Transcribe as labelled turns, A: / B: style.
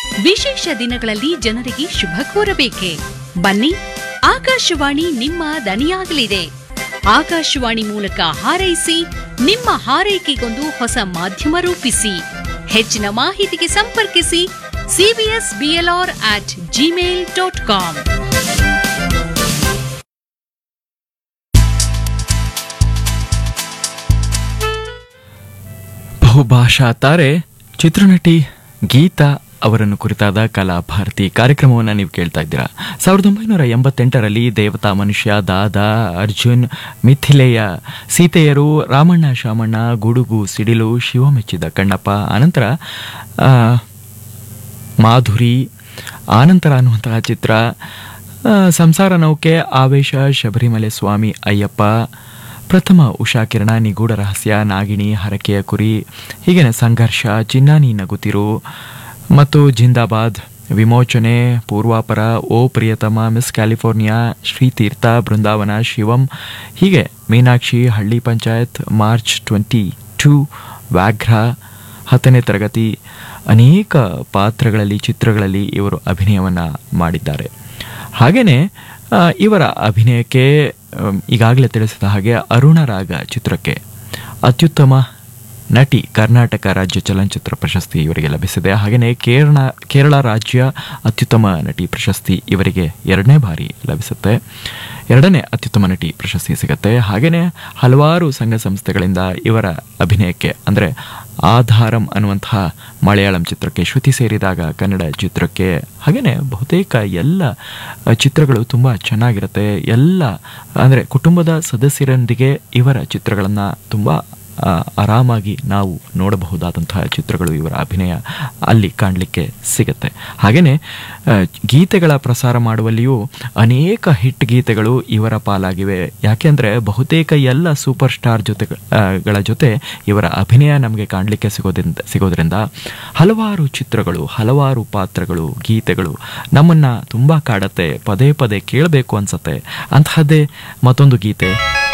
A: ವಿಶೇಷ ದಿನಗಳಲ್ಲಿ ಜನರಿಗೆ ಶುಭ ಕೋರಬೇಕೆ ಬನ್ನಿ ಆಕಾಶವಾಣಿ ನಿಮ್ಮ ದನಿಯಾಗಲಿದೆ ಆಕಾಶವಾಣಿ ಮೂಲಕ ಹಾರೈಸಿ ನಿಮ್ಮ ಹಾರೈಕೆಗೊಂದು ಹೊಸ ಮಾಧ್ಯಮ ರೂಪಿಸಿ ಹೆಚ್ಚಿನ ಮಾಹಿತಿಗೆ ಸಂಪರ್ಕಿಸಿ CBS BLR at Gmail dot com
B: ಬಹುಭಾಷಾ ತಾರೆ ಚಿತ್ರನಟಿ ಗೀತಾ ಅವರನ್ನು ಕುರಿತಾದ ಕಲಾ ಭಾರತಿ ಕಾರ್ಯಕ್ರಮವನ್ನು ನೀವು ಕೇಳ್ತಾ ಇದ್ದೀರಾ ಸಾವಿರದ ಒಂಬೈನೂರ ಎಂಬತ್ತೆಂಟರಲ್ಲಿ ದೇವತಾ ಮನುಷ್ಯ ದಾದಾ ಅರ್ಜುನ್ ಮಿಥಿಲೆಯ ಸೀತೆಯರು ರಾಮಣ್ಣ ಶಾಮಣ್ಣ ಗುಡುಗು ಸಿಡಿಲು ಶಿವ ಮೆಚ್ಚಿದ ಕಣ್ಣಪ್ಪ ಅನಂತರ ಆ, ಮಾಧುರಿ ಆನಂತರ ಅನ್ನುವಂತಹ ಚಿತ್ರ ಆ, ಸಂಸಾರ ನೌಕೆ ಆವೇಶ ಶಬರಿಮಲೆ ಸ್ವಾಮಿ ಅಯ್ಯಪ್ಪ ಪ್ರಥಮ ಉಷಾ ಕಿರಣ ನಿಗೂಢ ರಹಸ್ಯ ನಾಗಿಣಿ ಹರಕೆಯ ಕುರಿ ಹೀಗೇನೆ ಸಂಘರ್ಷ ಚಿನ್ನಾನಿ ನಗುತ್ತಿರು ಮತ್ತು ಜಿಂದಾಬಾದ್ ವಿಮೋಚನೆ ಪೂರ್ವಾಪರ ಓ ಪ್ರಿಯತಮ ಮಿಸ್ ಕ್ಯಾಲಿಫೋರ್ನಿಯಾ ಶ್ರೀತೀರ್ಥ ಬೃಂದಾವನ ಶಿವಂ ಹೀಗೆ ಮೀನಾಕ್ಷಿ ಹಳ್ಳಿ ಪಂಚಾಯತ್ ಮಾರ್ಚ್ ಟ್ವೆಂಟಿ ಟೂ ವ್ಯಾಘ್ರ ಹತ್ತನೇ ತರಗತಿ ಅನೇಕ ಪಾತ್ರಗಳಲ್ಲಿ ಚಿತ್ರಗಳಲ್ಲಿ ಇವರು ಅಭಿನಯವನ್ನು ಮಾಡಿದ್ದಾರೆ ಹಾಗೆಯೇ ಆ, ಇವರ ಅಭಿನಯಕ್ಕೆ ಆಮ್, ಈಗಾಗಲೇ ತಿಳಿಸಿದ ಹಾಗೆ ಅರುಣರಾಗ ಚಿತ್ರಕ್ಕೆ ಅತ್ಯುತ್ತಮ ನಟಿ ಕರ್ನಾಟಕ ರಾಜ್ಯ ಚಲನಚಿತ್ರ ಪ್ರಶಸ್ತಿ ಇವರಿಗೆ ಲಭಿಸಿದೆ ಹಾಗೆಯೇ ಕೇರಳ ಕೇರಳ ರಾಜ್ಯ ಅತ್ಯುತ್ತಮ ನಟಿ ಪ್ರಶಸ್ತಿ ಇವರಿಗೆ ಎರಡನೇ ಬಾರಿ ಲಭಿಸುತ್ತೆ ಎರಡನೇ ಅತ್ಯುತ್ತಮ ನಟಿ ಪ್ರಶಸ್ತಿ ಸಿಗುತ್ತೆ ಹಾಗೆಯೇ ಹಲವಾರು ಸಂಘ ಸಂಸ್ಥೆಗಳಿಂದ ಇವರ ಅಭಿನಯಕ್ಕೆ ಅಂದರೆ ಆಧಾರಂ ಅನ್ನುವಂತಹ ಮಲಯಾಳಂ ಚಿತ್ರಕ್ಕೆ ಶ್ರುತಿ ಸೇರಿದಾಗ ಕನ್ನಡ ಚಿತ್ರಕ್ಕೆ ಹಾಗೆಯೇ ಬಹುತೇಕ ಎಲ್ಲ ಅ, ಚಿತ್ರಗಳು ತುಂಬ ಚೆನ್ನಾಗಿರುತ್ತೆ ಎಲ್ಲ ಅಂದರೆ ಕುಟುಂಬದ ಸದಸ್ಯರೊಂದಿಗೆ ಇವರ ಚಿತ್ರಗಳನ್ನು ತುಂಬ ಆ, ಆರಾಮಾಗಿ ನಾವು ನೋಡಬಹುದಾದಂತಹ ಚಿತ್ರಗಳು ಇವರ ಅಭಿನಯ ಅಲ್ಲಿ ಕಾಣಲಿಕ್ಕೆ ಸಿಗುತ್ತೆ ಹಾಗೆಯೇ ಗೀತೆಗಳ ಪ್ರಸಾರ ಮಾಡುವಲ್ಲಿಯೂ ಅನೇಕ ಹಿಟ್ ಗೀತೆಗಳು ಇವರ ಪಾಲಾಗಿವೆ ಯಾಕೆಂದರೆ ಬಹುತೇಕ ಎಲ್ಲ ಸೂಪರ್ ಸ್ಟಾರ್ ಜೊತೆ ಆ, ಗಳ ಜೊತೆ ಇವರ ಅಭಿನಯ ನಮಗೆ ಕಾಣಲಿಕ್ಕೆ ಸಿಗೋದ್ರಿಂದ ಸಿಗೋದ್ರಿಂದ ಹಲವಾರು ಚಿತ್ರಗಳು ಹಲವಾರು ಪಾತ್ರಗಳು ಗೀತೆಗಳು ನಮ್ಮನ್ನು ತುಂಬ ಕಾಡತ್ತೆ ಪದೇ ಪದೇ ಕೇಳಬೇಕು ಅನ್ಸತ್ತೆ ಅಂತಹದ್ದೇ ಮತ್ತೊಂದು ಗೀತೆ